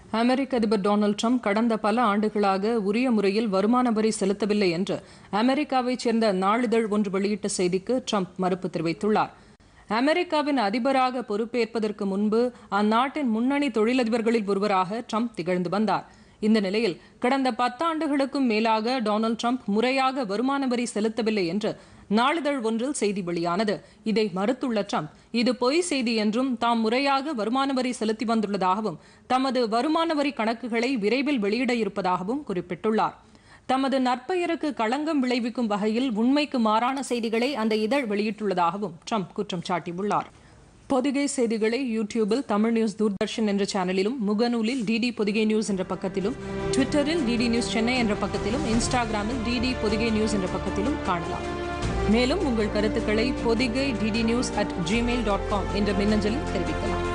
அமெரிக்க அதிபர் Donald Trump கடந்த பல ஆண்டுகளாக உரிய முறையில் வருமான வரி செலுத்தவில்லை என்று அமெரிக்காவைச் சேர்ந்த நாளிதழ் ஒன்று வெளியிட்ட செய்திக்கு ட்ரம்ப் மறுப்பு தெரிவித்துள்ளார் அமெரிக்காவின் அதிபராக பொறுப்பேற்பதற்கு முன்பு அந்நாட்டின் முன்னணி தொழிலதிபர்களில் ஒருவராக ட்ரம்ப் திகழ்ந்து வந்தார் இந்த நிலையில் கடந்த பத்தாண்டுகளுக்கும் மேலாக டொனால்டு ட்ரம்ப் முறையாக வருமான வரி செலுத்தவில்லை என்று நாளிதழ் ஒன்றில் செய்தி வெளியானது இதை மறுத்துள்ள ட்ரம்ப் இது பொய் செய்தி என்றும் தாம் முறையாக வருமான வரி செலுத்தி வந்துள்ளதாகவும் தமது வருமான வரி கணக்குகளை விரைவில் வெளியிட இருப்பதாகவும் குறிப்பிட்டுள்ளார் தமது நற்பெயருக்கு களங்கம் விளைவிக்கும் வகையில் உண்மைக்கு மாறான செய்திகளை அந்த இதழ் வெளியிட்டுள்ளதாகவும் ட்ரம்ப் குற்றம் சாட்டியுள்ளார் பொதிகை செய்திகளை யூடியூபில் தமிழ் நியூஸ் தூர்தர்ஷன் என்ற சேனலிலும் முகநூலில் டிடி பொதிகை நியூஸ் என்ற பக்கத்திலும் ட்விட்டரில் டிடி நியூஸ் சென்னை என்ற பக்கத்திலும் இன்ஸ்டாகிராமில் டிடி பொதிகை நியூஸ் என்ற பக்கத்திலும் காணலாம் மேலும் உங்கள் கருத்துக்களை Pothigai DD news at Gmail dot com என்ற மின்னஞ்சலில் தெரிவிக்கலாம்